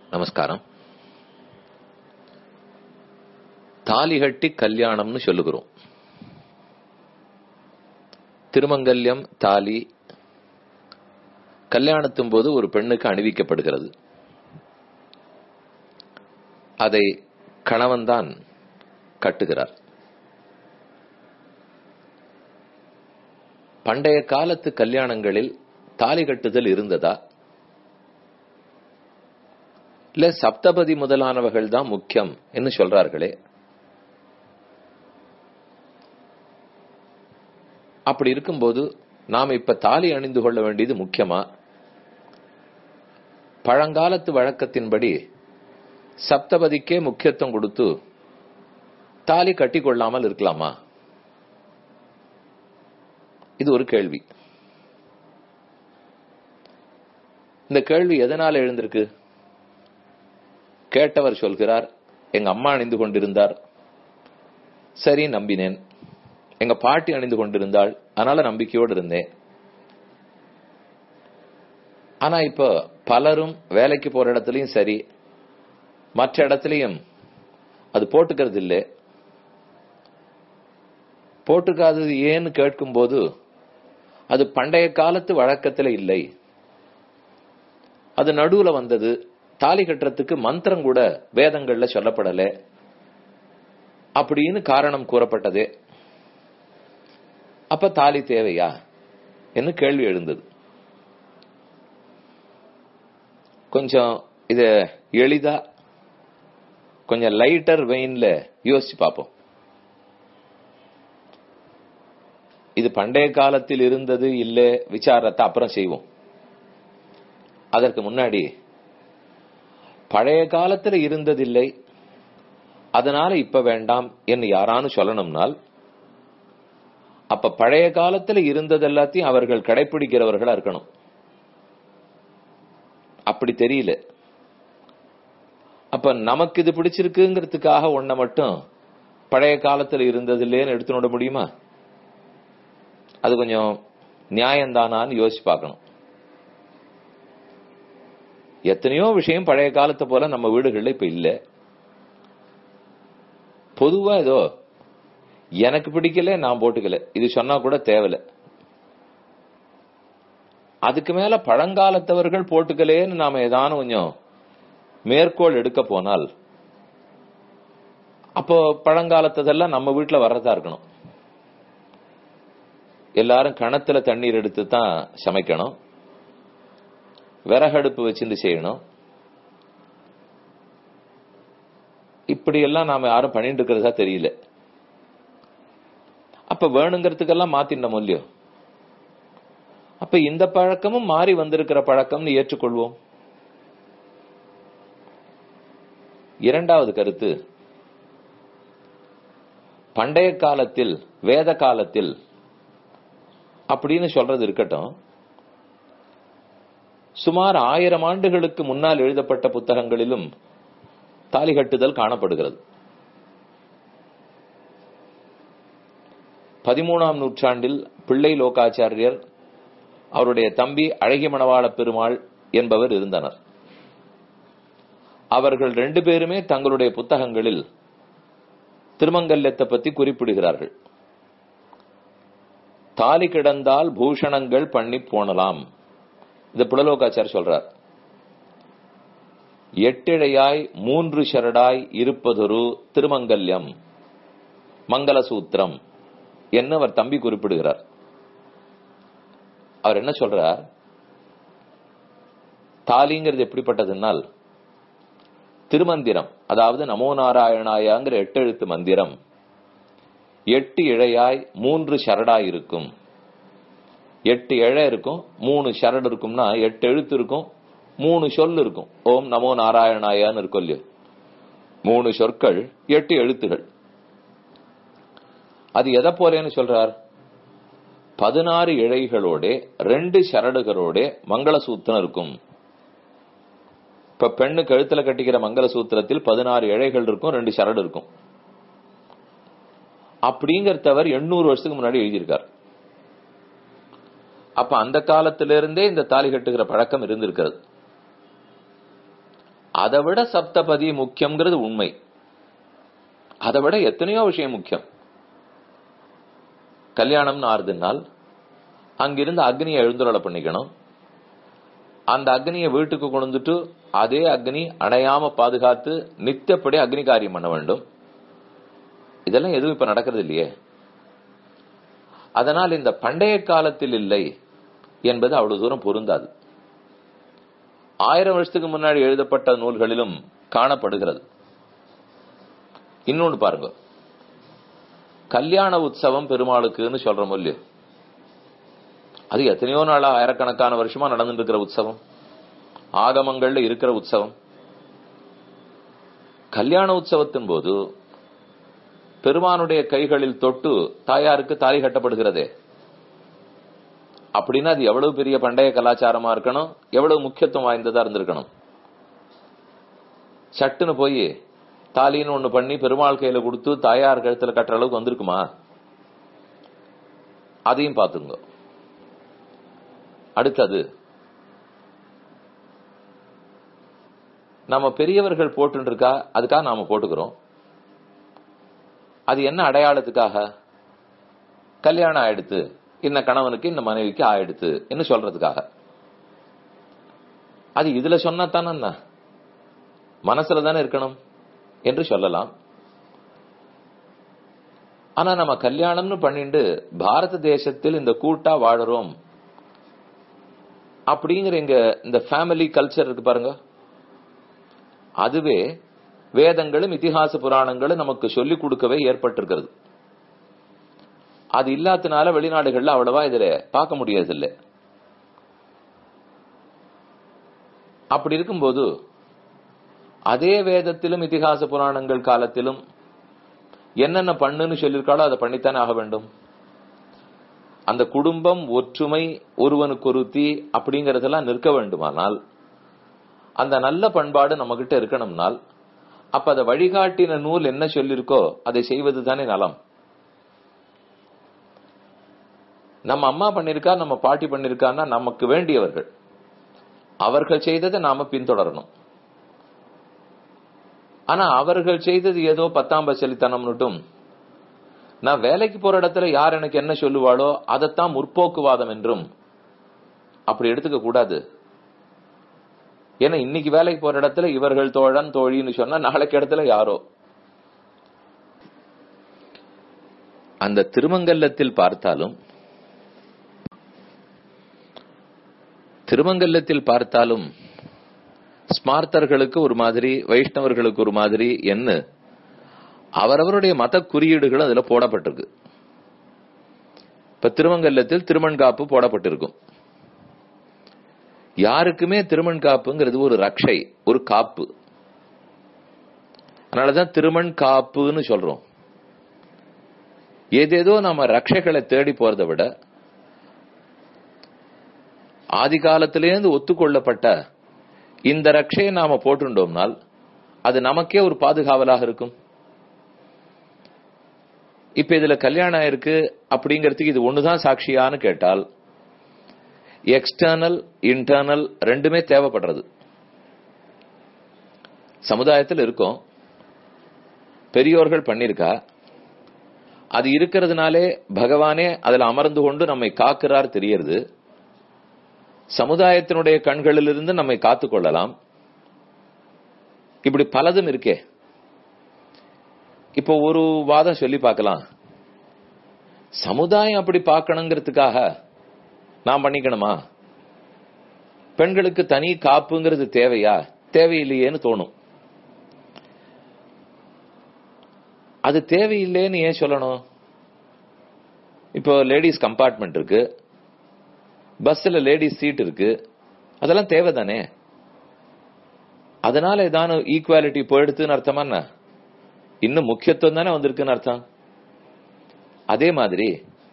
நமஸ்காரம் தாலி கட்டி கல்யாணம்னு சொல்லுகிறோம் திருமங்கல்யம் தாலி கல்யாணத்தின் போது ஒரு பெண்ணுக்கு அணிவிக்கப்படுகிறது அதை கணவன்தான் கட்டுகிறார் பண்டைய காலத்து கல்யாணங்களில் தாலி கட்டுதல் இருந்ததா இல்ல சப்தபதி முதலானவர்கள் தான் முக்கியம் என்று சொல்றார்களே அப்படி இருக்கும்போது நாம் இப்ப தாலி அணிந்து கொள்ள வேண்டியது முக்கியமா பழங்காலத்து வழக்கத்தின்படி சப்தபதிக்கே முக்கியத்துவம் கொடுத்து தாலி கட்டி கொள்ளாமல் இருக்கலாமா இது ஒரு கேள்வி இந்த கேள்வி எதனால எழுந்திருக்கு கேட்டவர் சொல்கிறார் எங்க அம்மா அணிந்து கொண்டிருந்தார் சரி நம்பினேன் எங்க பாட்டி அணிந்து கொண்டிருந்தாள் அதனால நம்பிக்கையோடு இருந்தேன் ஆனா இப்ப பலரும் வேலைக்கு போற இடத்துலயும் சரி மற்ற இடத்துலயும் அது போட்டுக்கிறது இல்லை போட்டுக்காதது ஏன்னு கேட்கும்போது அது பண்டைய காலத்து வழக்கத்துல இல்லை அது நடுவுல வந்தது தாலி கட்டுறதுக்கு மந்திரம் கூட வேதங்கள்ல சொல்லப்படல அப்படின்னு காரணம் கூறப்பட்டதே அப்ப தாலி தேவையா என்று கேள்வி எழுந்தது கொஞ்சம் இத எளிதா கொஞ்சம் லைட்டர் வெயின்ல யோசிச்சு பார்ப்போம் இது பண்டைய காலத்தில் இருந்தது இல்ல விசாரத்தை அப்புறம் செய்வோம் அதற்கு முன்னாடி பழைய காலத்துல இருந்ததில்லை அதனால இப்ப வேண்டாம் என்று யாரானு சொல்லணும்னால் அப்ப பழைய காலத்துல இருந்தது எல்லாத்தையும் அவர்கள் கடைபிடிக்கிறவர்களா இருக்கணும் அப்படி தெரியல அப்ப நமக்கு இது பிடிச்சிருக்குங்கிறதுக்காக ஒன்ன மட்டும் பழைய காலத்துல இருந்தது இல்லைன்னு எடுத்துனோட முடியுமா அது கொஞ்சம் நியாயம்தானான்னு யோசிச்சு பார்க்கணும் எத்தனையோ விஷயம் பழைய காலத்தை போல நம்ம வீடுகள்ல இப்ப இல்ல பொதுவா ஏதோ எனக்கு பிடிக்கல நான் போட்டுக்கல இது சொன்னா கூட தேவையில்ல அதுக்கு மேல பழங்காலத்தவர்கள் போட்டுக்கலேன்னு நாம ஏதானும் கொஞ்சம் மேற்கோள் எடுக்க போனால் அப்போ பழங்காலத்ததெல்லாம் நம்ம வீட்டுல வர்றதா இருக்கணும் எல்லாரும் கணத்துல தண்ணீர் எடுத்து தான் சமைக்கணும் விறகடுப்பு வச்சிருந்து செய்யணும் இப்படி எல்லாம் நாம யாரும் பண்ணிட்டு இருக்கிறதா தெரியல அப்ப வேணுங்கிறதுக்கெல்லாம் மாத்தின இல்லையோ அப்ப இந்த பழக்கமும் மாறி வந்திருக்கிற பழக்கம்னு ஏற்றுக்கொள்வோம் இரண்டாவது கருத்து பண்டைய காலத்தில் வேத காலத்தில் அப்படின்னு சொல்றது இருக்கட்டும் சுமார் ஆயிரம் ஆண்டுகளுக்கு முன்னால் எழுதப்பட்ட புத்தகங்களிலும் தாலி கட்டுதல் காணப்படுகிறது பதிமூணாம் நூற்றாண்டில் பிள்ளை லோகாச்சாரியர் அவருடைய தம்பி அழகி மணவாள பெருமாள் என்பவர் இருந்தனர் அவர்கள் ரெண்டு பேருமே தங்களுடைய புத்தகங்களில் திருமங்கல்யத்தை பத்தி குறிப்பிடுகிறார்கள் தாலி கிடந்தால் பூஷணங்கள் பண்ணி போனலாம் இது புலலோகாச்சார் சொல்றார் எட்டிழையாய் மூன்று ஷரடாய் இருப்பதொரு திருமங்கல்யம் மங்களசூத்திரம் என்ன அவர் தம்பி குறிப்பிடுகிறார் அவர் என்ன சொல்றார் தாலிங்கிறது எப்படிப்பட்டதுனால் திருமந்திரம் அதாவது நமோ நாராயணாயாங்கிற எட்டெழுத்து மந்திரம் எட்டு இழையாய் மூன்று ஷரடாய் இருக்கும் எட்டு இழை இருக்கும் மூணு ஷரடு இருக்கும்னா எட்டு எழுத்து இருக்கும் மூணு சொல் இருக்கும் ஓம் நமோ நாராயணாயான்னு இருக்கும் இல்லையோ மூணு சொற்கள் எட்டு எழுத்துகள் அது எதை போலேன்னு சொல்றார் பதினாறு இழைகளோட ரெண்டு சரடுகளோட மங்களசூத்திரம் இருக்கும் இப்ப பெண்ணு கழுத்துல கட்டிக்கிற மங்களசூத்திரத்தில் பதினாறு இழைகள் இருக்கும் ரெண்டு சரடு இருக்கும் அப்படிங்கிறதவர் எண்ணூறு வருஷத்துக்கு முன்னாடி எழுதியிருக்கார் அப்ப அந்த காலத்திலிருந்தே இந்த தாலி கட்டுகிற பழக்கம் இருந்திருக்கிறது அதை விட சப்தபதி முக்கியம்ங்கிறது உண்மை அதை விட எத்தனையோ விஷயம் முக்கியம் கல்யாணம்னு ஆறுதுனால் அங்கிருந்து அக்னியை எழுந்துருளை பண்ணிக்கணும் அந்த அக்னியை வீட்டுக்கு கொண்டுட்டு அதே அக்னி அணையாம பாதுகாத்து நித்தியப்படி அக்னி காரியம் பண்ண வேண்டும் இதெல்லாம் எதுவும் இப்ப நடக்கிறது இல்லையே அதனால் இந்த பண்டைய காலத்தில் இல்லை என்பது அவ்வளவு தூரம் பொருந்தாது ஆயிரம் வருஷத்துக்கு முன்னாடி எழுதப்பட்ட நூல்களிலும் காணப்படுகிறது இன்னொன்னு பாருங்க கல்யாண உற்சவம் பெருமாளுக்குன்னு சொல்றோம் இல்லையோ அது எத்தனையோ நாளா ஆயிரக்கணக்கான வருஷமா நடந்துட்டு இருக்கிற உற்சவம் ஆகமங்கள்ல இருக்கிற உற்சவம் கல்யாண உற்சவத்தின் போது பெருமானுடைய கைகளில் தொட்டு தாயாருக்கு தாலி கட்டப்படுகிறதே அப்படின்னா அது எவ்வளவு பெரிய பண்டைய கலாச்சாரமா இருக்கணும் எவ்வளவு முக்கியத்துவம் வாய்ந்ததா இருந்திருக்கணும் சட்டுன்னு போய் தாலின்னு ஒண்ணு பண்ணி பெருமாள் கையில கொடுத்து தாயார் கழுத்துல கட்டுற அளவுக்கு வந்திருக்குமா அதையும் பாத்துங்க அடுத்தது நம்ம பெரியவர்கள் போட்டு இருக்கா அதுக்காக நாம போட்டுக்கிறோம் அது என்ன அடையாளத்துக்காக கல்யாணம் ஆயிடுத்து இந்த கணவனுக்கு இந்த மனைவிக்கு ஆயிடுத்து என்ன சொல்றதுக்காக அது இதுல சொன்னா தானே மனசுல தானே இருக்கணும் என்று சொல்லலாம் ஆனா நம்ம கல்யாணம்னு பண்ணிட்டு பாரத தேசத்தில் இந்த கூட்டா வாழறோம் அப்படிங்கிற எங்க இந்த ஃபேமிலி கல்ச்சர் இருக்கு பாருங்க அதுவே வேதங்களும் இதிகாச புராணங்களும் நமக்கு சொல்லிக் கொடுக்கவே ஏற்பட்டிருக்கிறது அது இல்லாதனால வெளிநாடுகள்ல அவ்வளவா இதுல பார்க்க முடியறதில்ல அப்படி இருக்கும்போது அதே வேதத்திலும் இதிகாச புராணங்கள் காலத்திலும் என்னென்ன பண்ணுன்னு சொல்லியிருக்காளோ அதை பண்ணித்தானே ஆக வேண்டும் அந்த குடும்பம் ஒற்றுமை ஒருவனுக்கு ஒருத்தி அப்படிங்கறதெல்லாம் நிற்க வேண்டுமானால் அந்த நல்ல பண்பாடு நம்ம கிட்ட இருக்கணும்னால் அப்ப அதை வழிகாட்டின நூல் என்ன சொல்லிருக்கோ அதை செய்வது தானே நலம் நம்ம அம்மா பண்ணிருக்கா நம்ம பாட்டி பண்ணிருக்கான்னா நமக்கு வேண்டியவர்கள் அவர்கள் செய்ததை நாம பின்தொடரணும் ஆனா அவர்கள் செய்தது ஏதோ பத்தாம் பசலித்தனம்னுட்டும் நான் வேலைக்கு போற இடத்துல யார் எனக்கு என்ன சொல்லுவாளோ அதைத்தான் முற்போக்குவாதம் என்றும் அப்படி எடுத்துக்க கூடாது ஏன்னா இன்னைக்கு வேலைக்கு போற இடத்துல இவர்கள் தோழன் தோழின்னு சொன்னா நாளைக்கு இடத்துல யாரோ அந்த திருமங்கல்லத்தில் பார்த்தாலும் திருமங்கல்லத்தில் பார்த்தாலும் ஸ்மார்த்தர்களுக்கு ஒரு மாதிரி வைஷ்ணவர்களுக்கு ஒரு மாதிரி என்ன அவரவருடைய மத குறியீடுகள் அதுல போடப்பட்டிருக்கு இப்ப திருமங்கல்லத்தில் திருமண்காப்பு போடப்பட்டிருக்கும் யாருக்குமே திருமண் காப்புங்கிறது ஒரு ரக்ஷை ஒரு காப்பு அதனாலதான் திருமண் காப்புன்னு சொல்றோம் ஏதேதோ நம்ம ரக்ஷைகளை தேடி போறதை விட ஆதி காலத்திலேருந்து ஒத்துக்கொள்ளப்பட்ட இந்த ரக்ஷையை நாம போட்டுட்டோம்னால் அது நமக்கே ஒரு பாதுகாவலாக இருக்கும் இப்ப இதுல கல்யாணம் இருக்கு அப்படிங்கறதுக்கு இது ஒண்ணுதான் சாட்சியான்னு கேட்டால் எக்ஸ்டர்னல் இன்டர்னல் ரெண்டுமே தேவைப்படுறது சமுதாயத்தில் இருக்கும் பெரியோர்கள் பண்ணிருக்கா அது இருக்கிறதுனாலே பகவானே அதுல அமர்ந்து கொண்டு நம்மை காக்கிறார் தெரியறது சமுதாயத்தினுடைய கண்களிலிருந்து நம்மை காத்துக் கொள்ளலாம் இப்படி பலதும் இருக்கே இப்போ ஒரு வாதம் சொல்லி பார்க்கலாம் சமுதாயம் அப்படி பார்க்கணுங்கிறதுக்காக நான் பண்ணிக்கணுமா பெண்களுக்கு தனி காப்புங்கிறது தேவையா தேவையில்லையேன்னு தோணும் அது தேவையில்லைன்னு ஏன் சொல்லணும் இப்போ லேடிஸ் கம்பார்ட்மெண்ட் இருக்கு பஸ்ல லேடிஸ் சீட் இருக்கு அதெல்லாம் தேவைதானே அதனால ஏதான ஈக்குவாலிட்டி போயிடுத்துன்னு அர்த்தமா என்ன இன்னும் முக்கியத்துவம் தானே வந்திருக்குன்னு அர்த்தம் அதே மாதிரி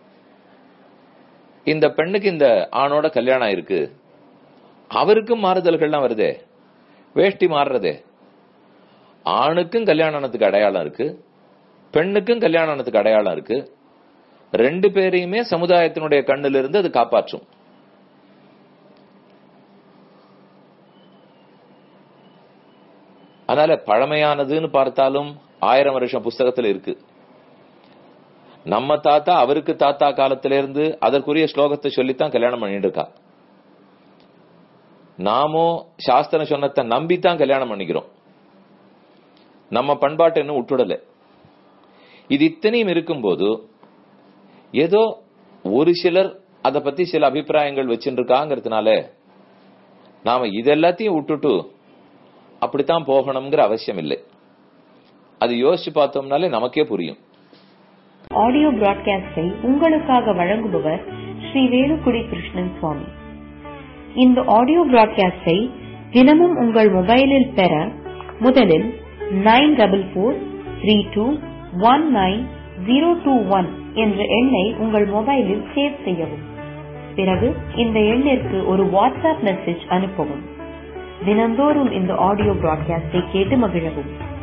இந்த பெண்ணுக்கு இந்த ஆணோட கல்யாணம் இருக்கு அவருக்கும் மாறுதல்கள்லாம் வருதே வேஷ்டி மாறுறதே ஆணுக்கும் கல்யாணத்துக்கு அடையாளம் இருக்கு பெண்ணுக்கும் கல்யாணத்துக்கு அடையாளம் இருக்கு ரெண்டு பேரையுமே சமுதாயத்தினுடைய கண்ணிலிருந்து அது காப்பாற்றும் அதனால பழமையானதுன்னு பார்த்தாலும் ஆயிரம் வருஷம் புஸ்தகத்துல இருக்கு நம்ம தாத்தா அவருக்கு தாத்தா காலத்தில இருந்து அதற்குரிய ஸ்லோகத்தை சொல்லித்தான் கல்யாணம் பண்ணிட்டு இருக்கா நாமோ சாஸ்திரம் சொன்னத்தை நம்பித்தான் கல்யாணம் பண்ணிக்கிறோம் நம்ம பண்பாட்டை இன்னும் விட்டுடல இது இத்தனையும் இருக்கும்போது ஏதோ ஒரு சிலர் அதை பத்தி சில அபிப்பிராயங்கள் வச்சுட்டு இருக்காங்கிறதுனால நாம இதெல்லாத்தையும் விட்டுட்டு அப்படித்தான் போகணுங்கிற அவசியம் இல்லை அது யோசிச்சு பார்த்தோம்னாலே நமக்கே புரியும் ஆடியோ பிராட்காஸ்டை உங்களுக்காக வழங்குபவர் ஸ்ரீ வேலுக்குடி கிருஷ்ணன் சுவாமி இந்த ஆடியோ பிராட்காஸ்டை தினமும் உங்கள் மொபைலில் பெற முதலில் nine double four three two one nine zero two one என்ற எண்ணை உங்கள் மொபைலில் சேவ் செய்யவும் பிறகு இந்த எண்ணிற்கு ஒரு வாட்ஸ்அப் மெசேஜ் அனுப்பவும் தினந்தோறும் இந்த ஆடியோ பிராட்காஸ்டை கேட்டு மகிழவும்